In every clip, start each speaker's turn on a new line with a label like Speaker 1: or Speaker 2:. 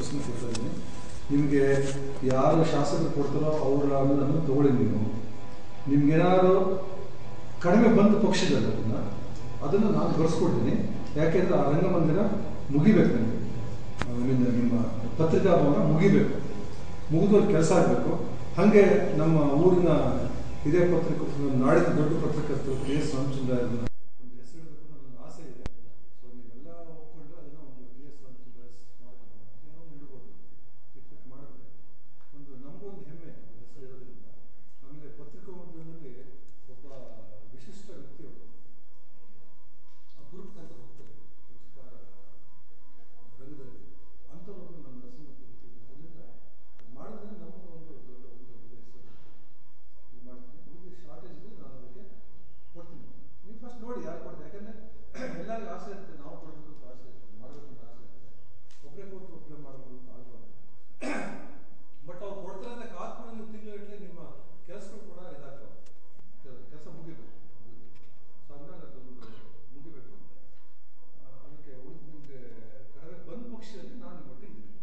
Speaker 1: ಸೂಚನೆ ಕೊಡ್ತಾ ಇದ್ದೀನಿ ನಿಮಗೆ ಯಾರು ಶಾಸಕರು ಕೊಡ್ತಾರೋ ಅವರ ಅನುದಾನ ತಗೊಳ್ಳಿ ನೀವು ನಿಮ್ಗೇನಾದ್ರು ಕಡಿಮೆ ಬಂದ ಪಕ್ಷದಲ್ಲಿ ಅದನ್ನ ಅದನ್ನು ನಾನು ಗಳಿಸ್ಕೊಡ್ತೀನಿ ಯಾಕೆಂದ್ರೆ ಆ ರಂಗಮಂದಿರ ಮುಗಿಬೇಕು ನನಗೆ I mean, ನಿಮ್ಮ ಪತ್ರಿಕಾ ಭವನ ಮುಗಿಬೇಕು ಮುಗಿದು ಕೆಲಸ ಆಗಬೇಕು ಹಾಗೆ ನಮ್ಮ ಊರಿನ ಹಿರಿಯ ಪತ್ರಿಕ ನಾಡಿನ ದೊಡ್ಡ ಪತ್ರಕರ್ತರು ಕೆ ಎಸ್ ರಾಮಚಂದ್ರ ಅವ್ರನ್ನ ಒಂದು ಹೆಸರು ಇಡಬೇಕು ಅನ್ನೋ ಒಂದು ಆಸೆ ಇದೆ ಸೊ ನೀವೆಲ್ಲ ಒಪ್ಕೊಂಡ್ರೆ ಅದನ್ನ ಒಂದು ಕೆ ಎಸ್ ರಾಮಚಂದ್ರ ಸ್ಮಾರಕ ಭವನ ಅಂತ ಏನೋ ಒಂದು ಇಡ್ಬೋದು ಇಟ್ಬಿಟ್ಟು ಮಾಡಿದ್ರೆ ಒಂದು ನಮಗೊಂದು ಹೆಮ್ಮೆ ಅವ್ರ ಹೆಸರು ಇರೋದ್ರಿಂದ ಆಮೇಲೆ ಪತ್ರಿಕೋದ್ಯಮದಲ್ಲಿ ಒಬ್ಬ ವಿಶಿಷ್ಟ ವ್ಯಕ್ತಿ ಅವರು ಅಪರೂಪಕ್ಕಂತ ಹೋಗ್ತಾರೆ ಪತ್ರಿಕಾ ರಂಗದಲ್ಲಿ ಅಂಥವ್ರೊಬ್ಬರು ನಮ್ಮ ನರಸಿಂಹಕ್ಕೆ ಗೊತ್ತಿಲ್ಲ ಅದರಿಂದ ಮಾಡಿದ್ರೆ ನಮಗೆ ಒಂದು ದೊಡ್ಡ ಒಂದು ಒಳ್ಳೆ ಹೆಸರು ಇದು ಮಾಡ್ತೀನಿ ಉಳಿದ ಶಾರ್ಟೇಜ್ ಇದೆ ನಾನು ಅದಕ್ಕೆ ಕೊಡ್ತೀನಿ ನೀವು ಫಸ್ಟ್ ನೋಡಿ ಯಾರು ಕೊಡ್ತೀವಿ ಯಾಕಂದರೆ ಎಲ್ಲರಿಗೂ ಆಸೆ ಇರುತ್ತೆ ನಾವು ಕೊಡಬೇಕು ಅಂತ ಆಸೆ ಇರುತ್ತೆ ಮಾಡಬೇಕು ಅಂತ ಆಸೆ ಇರುತ್ತೆ ಒಬ್ಬರೇ ಕೊಟ್ಟು ಒಬ್ಬರೇ ಮಾಡಬೇಕು ಅಂತ ಆಗಬಾರ್ದು ಬಟ್ ಅವ್ರು ಕೊಡ್ತಾರೆ ಅಂತ ಕಾದ್ಕೊಂಡು ನೀವು ತಿಂಗಳು ನಿಮ್ಮ ಕೆಲಸಗಳು ಕೂಡ ಇದಾಗ್ತವೆ ಕೆಲಸ ಮುಗಿಬೇಕು ಸೊ ಹಂಗಾಗಿ ಅದೊಂದು ಮುಗಿಬೇಕು ಆ, ಅದಕ್ಕೆ ಉಳಿದು ನಿಮಗೆ ಕಡಿಮೆ ಬಂದ ಪಕ್ಷದಲ್ಲಿ ನಾನು ನಿಮ್ಮ ಒಟ್ಟಿಗೆ ಇದ್ದೀನಿ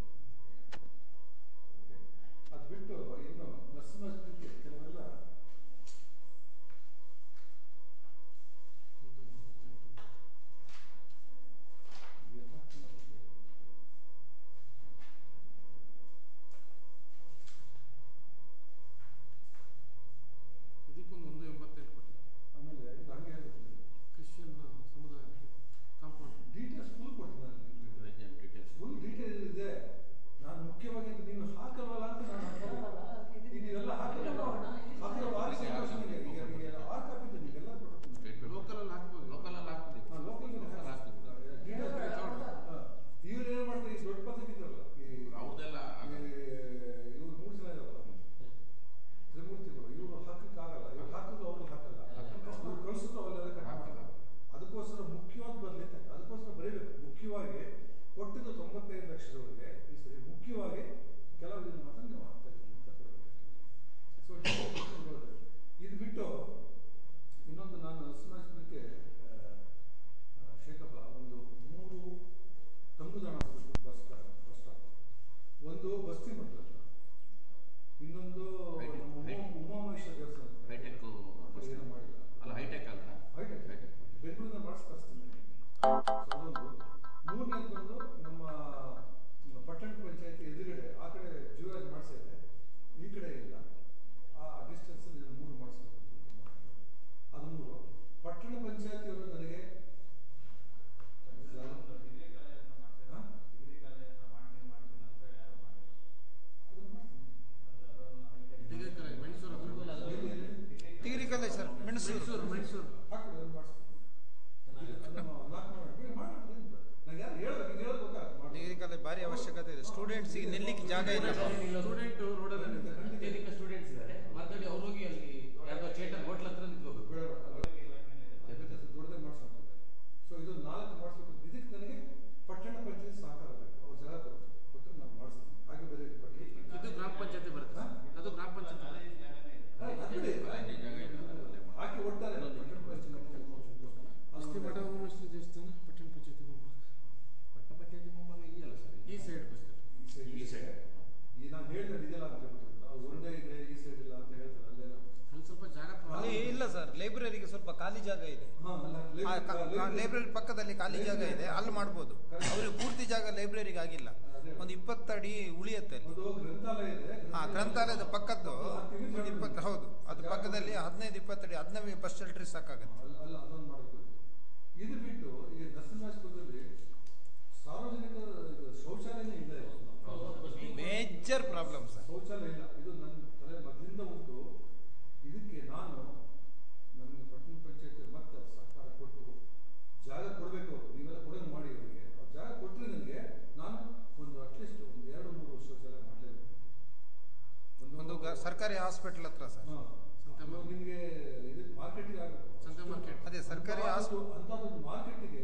Speaker 1: ಓಕೆ ಅದು ಬಿಟ್ಟು ಇನ್ನು ನರಸಿಂಹಕ್ಕೆ ಕೆಲವೆಲ್ಲ
Speaker 2: ಇದಕ್ಕೊಂದು ಒಂದು ಎಂಬತ್ತೈದು ಕೋಟಿ
Speaker 1: ಆಮೇಲೆ ಇದು ಹಂಗೆ ಹೇಳ್ತೀನಿ
Speaker 2: ಕ್ರಿಶ್ಚಿಯನ್ ಸಮುದಾಯ ಕಾಂಪೌಂಡ್
Speaker 1: ಡೀಟೇಲ್ಸ್ ಫುಲ್ ಕೊಡ್ತೀನಿ ನಾನು ನಿಮಗೆ ಫುಲ್ ಡೀಟೇಲ್ ಇದೆ ನಾನು ಮುಖ್ಯವಾಗಿ ಅದು ನೀವು ಹಾಕಲ್ವಲ್ಲ ಅಂತ ನಾನು ಹಾಕ್ತೀನಿ. ಈಗ ನೀವೆಲ್ಲ ಹಾಕಲ್ಲ ಹಾಕಿರೋ ಭಾರಿ ಸಂತೋಷ ನನಗೆ. ಈಗ ಈಗ ಆರು ಕಾಪಿ ಇದೆ ನಿಮಗೆಲ್ಲ ಕೊಡ್ತೀನಿ
Speaker 2: ಲೋಕಲಲ್ಲಿ ಹಾಕ್ಬೋದು
Speaker 3: ಲೋಕಲಲ್ಲಿ ಹಾಕ್ಬೋದು
Speaker 1: ಹಾ, local ಗೆ
Speaker 3: ಲೋಕಲ್
Speaker 1: ಹಾಕ್ತೀನಿ.
Speaker 3: ಹಾಕ್ಬೋದು
Speaker 1: ಹಾ. ಇವ್ರು ಏನ್ ಮಾಡ್ತಾರೆ ಈ ದೊಡ್ಡ ಪತ್ರಿಕೆ ಇದ್ರಲ್ಲ ಈ
Speaker 3: ಅವ್ರದ್ದೆಲ್ಲ
Speaker 1: ಇವ್ರು ಮೂರು ಜನ ಇದಾರಲ್ಲ ತ್ರಿಮೂರ್ತಿಗಳು ಇವರು ಹಾಕಕ್ಕಾಗಲ್ಲ ಇವ್ರು ಹಾಕಿದ್ರು ಅವ್ರು ಹಾಕಲ್ಲ ಇವ್ರು ಕಳ್ಸಿದ್ರು ಅವರೆಲ್ಲ ಕಟ್ ಮಾಡಲ್ಲ ಅದಕ್ಕೋಸ್ಕರ ಮುಖ್ಯವಾದ ಬರಲಿ ಅದಕ್ಕೋಸ್ಕರ ಬರೀಬೇಕು ಮುಖ್ಯವಾಗಿ ಕೊಟ್ಟಿದ್ದು ತೊಂಬತ್ತೈದು ಲಕ್ಷದವರೆಗೆ ಈ ಸರಿ ಮುಖ್ಯವಾಗಿ ಕೆಲವು ಇದನ್ನ ಮಾತ್ರ ನೀವು ಹಾಕ್ತಾ ಇದ್ದೀರಿ ಅಂತ ಕೊಡಬೇಕು ಸೊ ಇದು ಬಿಟ್ಟು ಇನ್ನೊಂದು ನಾನು ನರಸಿಂಹಕ್ಕೆ ಶೇಖಪ್ಪ ಒಂದು ಮೂರು ತಂಗುದಾಣ ಬಸ್ ಬಸ್ ಸ್ಟಾಪ್ ಒಂದು ಬಸ್ತಿ ಮಠದ ಹತ್ರ ಇನ್ನೊಂದು
Speaker 3: ಹೈಟೆಕ್,
Speaker 1: ನಮ್ಮ ಉಮಾ
Speaker 3: ಹೈಟೆಕ್.
Speaker 1: ಉಮಾಮಹೇಶ್ವರ ದೇವಸ್ಥಾನ ಹತ್ರ.
Speaker 3: ಹೈಟೆಕ್
Speaker 1: ಅದು ಏನೂ ಮಾಡಿಲ್ಲ
Speaker 3: ಅಲ್ಲ ಹೈಟೆಕ್ ಅಲ್ಲ
Speaker 1: ಹೈಟೆಕ್
Speaker 3: ಹೈಟೆಕ್.
Speaker 1: ಬೆಂಗಳೂರಿನ ಮಾಡಿಸಿ ಕಳಿಸ್ತೀನಿ ಸೊ ಅದೊಂದು ಮೂರನೇದು ಬಂದು ನಮ್ಮ ನಮ್ಮ ಪಟ್ಟಣ ಪಂಚಾಯತಿ ಎದುರುಗಡೆ ಆ ಕಡೆ ಜೀವರಾಜ್ ಮಾಡಿಸಿದೆ ಈ ಕಡೆ ಇಲ್ಲ ಆ ಡಿಸ್ಟೆನ್ಸ್ ನಾನು ಮೂರು ಮಾಡಿಸ್ಬೇಕು ಅಂತ ಮಾಡ್ತೀನಿ. ಅದು ಮೂರು ಪಟ್ಟಣ ಪಂಚಾಯತಿಯವರು ನನಗೆ ಹಾ? ಅದನ್ನ ಮಾಡ್ತೀನಿ.
Speaker 2: ಡಿಗ್ರಿ ಕಾಲೇಜ್ ಮೈಸೂರು ಹತ್ರ
Speaker 1: ಎಲ್ಲಿ- ಎಲ್ಲಿ?
Speaker 4: ಡಿಗ್ರಿ ಕಾಲೇಜ್ ಸರ್ ಮೆಣಸೂರು
Speaker 2: ಮೈಸೂರು ಮೈಸೂರು
Speaker 1: ಹಾಕ್ಬಿಡಿ, ಅದನ್ನ ಮಾಡಿಸ್ತೀನಿ. ಅದನ್ನ ನಾಲ್ಕು ಮಾಡಿ ಬಿಡಿ, ಮಾಡೋಣ, ಏನು ಬೇಡ. ನಂಗೆ ಯಾರು ಹೇಳ್ಬೇಕು ಇದು ಹೇಳೋದು ಗೊತ್ತಾ? ಮಾಡಿ.
Speaker 4: ಡಿಗ್ರಿ ಕಾಲೇಜ್ ಭಾರಿ ಅವಶ್ಯಕತೆ ಇದೆ ಸ್ಟೂಡೆಂಟ್ಸಿಗೆ ನಿಲ್ಲಿಕ್ಕೆ ಜಾಗ ಇಲ್ಲ
Speaker 2: ಸ್ಟೂಡೆಂಟ್ ರೋಡಲ್ಲಿ ನಿಂತಿದ್ದಾರೆ.
Speaker 3: ಅತ್ಯಧಿಕ ಸ್ಟೂಡೆಂಟ್ಸ್ ಇದ್ದಾರೆ ಮಾತಾಡಿ ಅವ್ರು ಹೋಗಿ ಅಲ್ಲಿ ಯಾವ್ದೋ ಚೇಟರ್ ಹೋಟ್ಲ್ ಹತ್ರ ನಿಂತ್ಕೋಬೇಕು
Speaker 1: ಬೇಡ, ಬೇಡ. ಅದಕ್ಕೆ ದೊಡ್ಡದೇ ಮಾಡಿಸ್ಬೇಕು ಸೊ ಇದು ನಾಲ್ಕು ಮಾಡಿಸ್ಬೇಕು ಇದಕ್ಕೆ ನನಗೆ ಪಟ್ಟಣ ಪಂಚಾಯತ್ ಸಹಕಾರ ಬೇಕು ಅವ್ರು ಜಾಗ ಕೊಟ್ಟು ಕೊಟ್ಟರೆ ನಾನು ಮಾಡಿಸ್ತೀನಿ ಹಾಗೆ ಬೇರೆ ಪಟ್ಟಣ
Speaker 2: ಇದು ಗ್ರಾಮ ಪಂಚಾಯತಿ ಬರುತ್ತೆ ಅದು ಗ್ರಾಮ ಪಂಚಾಯತಿ
Speaker 1: ಹಾ, ಅದ್ ಬಿಡಿ. ಹಾಕಿ ಒಟ್ಟಾರೆ ಪಟ್ಟಣ ಪಂಚಾಯತ್
Speaker 2: ಅಸ್ತಿ ಮಠ ಉಮೇಶ್ವರ ದೇವಸ್ಥಾನ ಪಟ್ಟಣ ಪಂಚಾಯತಿ ಮುಂಭಾಗ
Speaker 3: ಪಟ್ಟ ಪಂಚಾಯತಿ ಮುಂಭಾಗ ಇದೆಯಲ್ಲ ಸರ್
Speaker 2: ಈ ಸೈಡ್ ಬರ್ತದೆ
Speaker 1: ಈ ಸೈಡ್ ಈ ನಾನು ಹೇಳಿದ್ರೆ ಇದೆಲ್ಲ ಅಂತ ಹೇಳ್ಬಿಟ್ಟಿದ್ರು ಅವ್ರು ಒಂದೇ ಇದೆ ಈ ಸೈಡ್ ಇಲ್ಲ ಅಂತ ಹೇಳ್ತಾರೆ ಅಲ್ಲೇನೋ
Speaker 2: ಅಲ್ಲಿ ಸ್ವಲ್ಪ ಜಾಗ
Speaker 4: ಅಲ್ಲಿ ಇಲ್ಲ ಸರ್ ಲೈಬ್ರರಿಗೆ ಸ್ವಲ್ಪ ಖಾಲಿ ಜಾಗ ಇದೆ
Speaker 1: ಹಾ ಅಲ್ಲ
Speaker 4: ಲೈಬ್ರರಿ ಪಕ್ಕದಲ್ಲಿ ಖಾಲಿ ಜಾಗ ಇದೆ ಅಲ್ಲಿ ಮಾಡ್ಬೋದು ಅವ್ರಿಗೆ ಪೂರ್ತಿ ಜಾಗ ಲೈಬ್ರರಿಗೆ ಆಗಿಲ್ಲ ಒಂದು ಇಪ್ಪತ್ತಡಿ ಉಳಿಯುತ್ತೆ ಅಲ್ಲಿ
Speaker 1: ಅದು ಗ್ರಂಥಾಲಯ ಇದೆ
Speaker 4: ಹಾ ಗ್ರಂಥಾಲಯದ ಪಕ್ಕದ್ದು ಒಂದು ಇಪ್ಪತ್ತು ಹೌದು ಅದು ಪಕ್ಕದಲ್ಲಿ ಹದಿನೈದು ಇಪ್ಪತ್ತಡಿ ಹದಿನೈದು ಬಸ್ ಶೆಲ್ಟ್ರಿ ಸಾಕಾಗುತ್ತೆ
Speaker 1: ಅಲ್ಲ ಅಲ್ಲ ಅದೊಂದು ಮಾಡಬೇಕು ಇದು ಬಿಟ್ಟು ಈಗ ನರಸಿಂಹರಾಜಪುರದಲ್ಲಿ ಸಾರ್ವಜನಿಕ ಇದು ಶೌಚಾಲಯನೇ ಇಲ್ಲ ಇವತ್ತು.
Speaker 4: ಮೇಜರ್ ಪ್ರಾಬ್ಲಮ್ ಸರ್
Speaker 1: ಶೌಚಾಲಯ ಇಲ್ಲ ಇದು ನನ್ನ ತಲೆ ಮೊದಲಿಂದ ಉಂಟು ಇದಕ್ಕೆ ನಾನು ನನಗೆ ಪಟ್ಟಣ ಪಂಚಾಯತ್ ಮತ್ತೆ ಸಹಕಾರ ಕೊಟ್ಟು ಜಾಗ ಕೊಡಬೇಕು ಅವರು ನೀವೆಲ್ಲ ಕೊಡೋದು ಮಾಡಿ ಅವರಿಗೆ ಅವ್ರು ಜಾಗ ಕೊಟ್ಟರೆ ನನಗೆ ನಾನು ಒಂದು ಅಟ್ಲೀಸ್ಟ್ ಒಂದು ಎರಡು ಮೂರು ಶೌಚಾಲಯ ಮಾಡಲೇಬೇಕು
Speaker 4: ಒಂದು ಗ- ಸರ್ಕಾರಿ ಹಾಸ್ಪಿಟಲ್ ಹತ್ರ ಸರ್
Speaker 1: ಹಾ.
Speaker 2: ಸಂತೆ
Speaker 1: ಅದು ನಿಮ್ಗೆ ಇದು ಮಾರ್ಕೆಟಿಗೆ ಆಗಬೇಕು
Speaker 2: ಸಂತೆ ಮಾರ್ಕೆಟ್
Speaker 4: ಅದೇ ಸರ್ಕಾರಿ ಹಾಸ್ಪಿಟಲ್
Speaker 1: ಅಂಥದ್ದೊಂದು ಮಾರ್ಕೆಟಿಗೆ